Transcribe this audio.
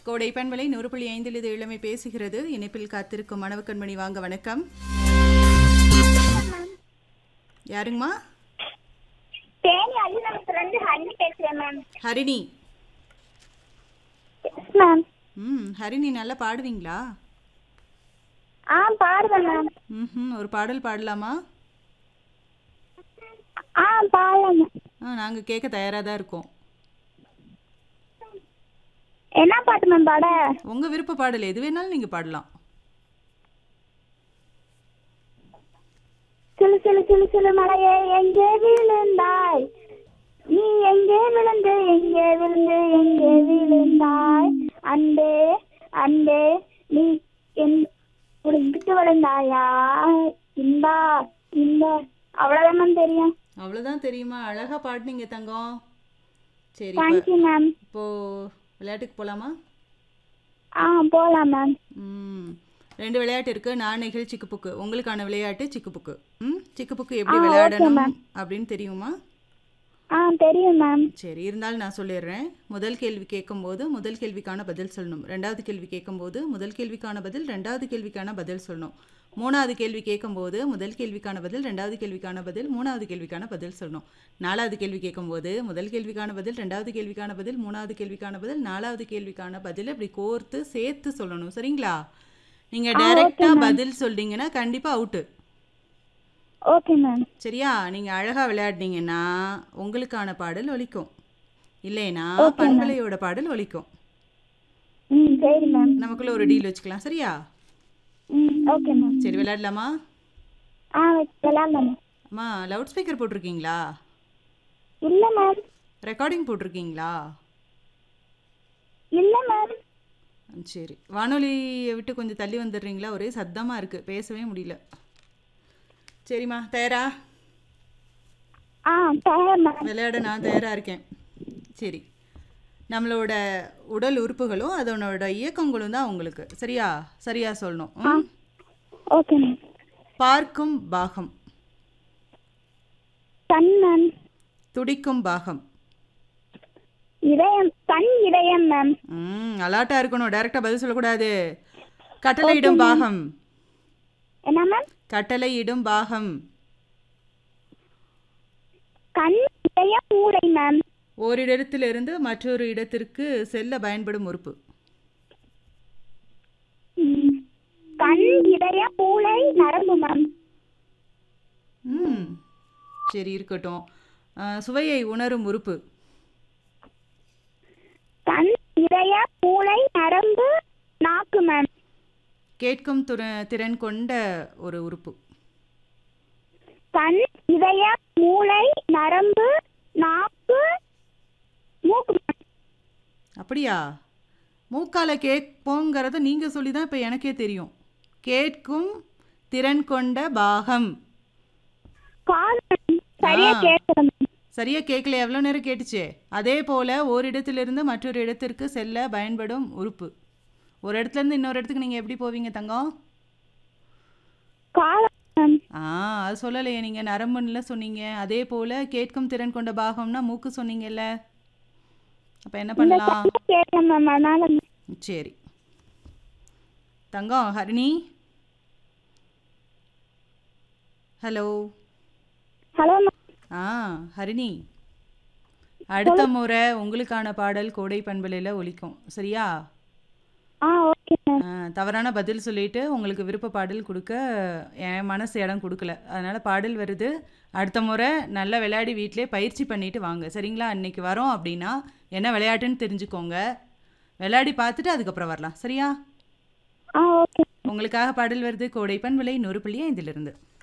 கோடை பண்பலை நூறு புள்ளி ஐந்தில் இது இளமை பேசுகிறது இணைப்பில் காத்திருக்கும் மணவ கண்மணி வாங்க வணக்கம் யாருங்கம்மா தேனி அலிநகரத்துல இருந்து ஹரிணி பேசுறேன் மேம் ஹரிணி மேம் ம் ஹரிணி நல்லா பாடுவீங்களா ஆ பாடுவேன் மேம் ம் ஒரு பாடல் பாடலாமா ஆ பாடலாம் மேம் ஆ நாங்கள் கேட்க தயாராக தான் இருக்கோம் என்ன பாட்டு மேம் பாட உங்கள் விருப்ப பாடல் எது வேணாலும் நீங்கள் பாடலாம் சிலு சிலு சிலு சிலு மலையே எங்கே விழுந்தாய் நீ எங்கே விழுந்து எங்கே விழுந்து எங்கே விழுந்தாய் அன்பே அன்பே நீ என் விட்டு விழுந்தாயா இன்பா இன்பா அவ்வளவுதான் மேம் தெரியும் அவ்வளோதான் தெரியுமா அழகாக பாடினீங்க தங்கம் சரி இப்போ தேங்க்யூ மேம் இப்போது விளையாட்டுக்கு போகலாமா ஆ போலாம் மேம் ம் ரெண்டு விளையாட்டு இருக்கு நான் நிகழ் சிக்கு புக்கு உங்களுக்கான விளையாட்டு சிக்கு புக்கு ம் சிக்கு புக்கு எப்படி விளையாடணும் அப்படின்னு தெரியுமா ஆ தெரியும் மேம் சரி இருந்தாலும் நான் சொல்லிடுறேன் முதல் கேள்வி கேட்கும்போது முதல் கேள்விக்கான பதில் சொல்லணும் ரெண்டாவது கேள்வி கேட்கும்போது முதல் கேள்விக்கான பதில் ரெண்டாவது கேள்விக்கான பதில் சொல்லணும் மூணாவது கேள்வி கேட்கும்போது முதல் கேள்விக்கான பதில் ரெண்டாவது கேள்விக்கான பதில் மூணாவது கேள்விக்கான பதில் சொல்லணும் நாலாவது கேள்வி கேட்கும்போது முதல் கேள்விக்கான பதில் ரெண்டாவது கேள்விக்கான பதில் மூணாவது கேள்விக்கான பதில் நாலாவது கேள்விக்கான பதில் இப்படி கோர்த்து சேர்த்து சொல்லணும் சரிங்களா நீங்கள் டைரெக்டாக பதில் சொல்றீங்கன்னா கண்டிப்பாக அவுட்டு ஓகே மேம் சரியா நீங்க அழகா விளையாடினீங்கன்னா உங்களுக்கான பாடல் ஒலிக்கும் இல்லைனா பண்பலையோட பாடல் ஒலிக்கும் ம் சரி மேம் நமக்குள்ள ஒரு டீல் வச்சுக்கலாம் சரியா ம் ஓகே மேம் சரி விளையாடலாமா ஆ விளாட்லாம் அம்மா லவுட் ஸ்பீக்கர் போட்டிருக்கீங்களா இல்லை மேம் ரெக்கார்டிங் போட்டிருக்கீங்களா இல்லை மேம் ம், சரி வானொலியை விட்டு கொஞ்சம் தள்ளி வந்துடுறீங்களா ஒரே சத்தமாக இருக்குது பேசவே முடியல சரிம்மா தயாரா ஆ தயார் மேம் விளையாட நான் தயாராக இருக்கேன் சரி நம்மளோட உடல் உறுப்புகளும் அதனோட இயக்கங்களும் தான் உங்களுக்கு சரியா சரியா சொல்லணும் ம்? ஓகே மேம் பார்க்கும் பாகம் கண் மேம் துடிக்கும் பாகம் இதயம் கண் இதயம் மேம் ம் அலாட்டா இருக்கணும் டைரக்டா பதில் சொல்லக்கூடாது கட்டளையிடும் பாகம் என்ன மேம் கட்டளையிடும் பாகம் கண் இதயம் மூளை மேம் ஓரிடத்திலிருந்து மற்றொரு இடத்திற்கு செல்ல பயன்படும் உறுப்பு ம். கண் இதயம் மூளை நரம்பு மேம் ம் சரி இருக்கட்டும் ஆ, சுவையை உணரும் உறுப்பு கண் இதயம் மூளை நரம்பு நாக்கு மேம் கேட்கும் துற திறன் கொண்ட ஒரு உறுப்பு கண் இதயம் மூளை நரம்பு நாக்கு மூக்கு மேம் அப்படியா மூக்கால கேட்போங்கிறத நீங்க சொல்லி தான் இப்போ எனக்கே தெரியும் கேட்கும் திறன் கொண்ட பாகம் காது மேம் சரியா ஆ. கேட்கல மேம் சரியா கேட்கல எவ்வளோ நேரம் கேட்டுச்சே அதே போல் ஒரு இடத்திலிருந்து மற்றொரு இடத்திற்கு செல்ல பயன்படும் உறுப்பு ஒரு இடத்துல இருந்து இன்னொரு இடத்துக்கு நீங்கள் எப்படி போவீங்க தங்கம் காலம் மேம் ஆ அது சொல்லலையே நீங்கள் நரம்புன்னுல சொன்னீங்க அதே போல் கேட்கும் திறன் கொண்ட பாகம்னா மூக்கு சொன்னீங்கல்ல அப்போ என்ன பண்ணலாம் கேட்கல மேம் அதனால சரி தங்கம் ஹரிணி ஹலோ ஹலோ மேம் ஆ ஹரிணி அடுத்த முறை உங்களுக்கான பாடல் கோடை பண்பலையில் ஒலிக்கும் சரியா ஆ ஓகே மேம் ஆ, தவறான பதில் சொல்லிட்டு உங்களுக்கு விருப்ப பாடல் கொடுக்க என் மனசு இடம் கொடுக்கல அதனால பாடல் வருது அடுத்த முறை நல்லா விளையாடி வீட்டிலே பயிற்சி பண்ணிட்டு வாங்க சரிங்களா இன்னைக்கு வரோம் அப்படின்னா என்ன விளையாட்டுன்னு தெரிஞ்சுக்கோங்க விளையாடி பார்த்துட்டு அதுக்கப்புறம் வரலாம் சரியா ஆ ஓகே உங்களுக்காக பாடல் வருது கோடை பண்பலை நூறு புள்ளி ஐந்திலிருந்து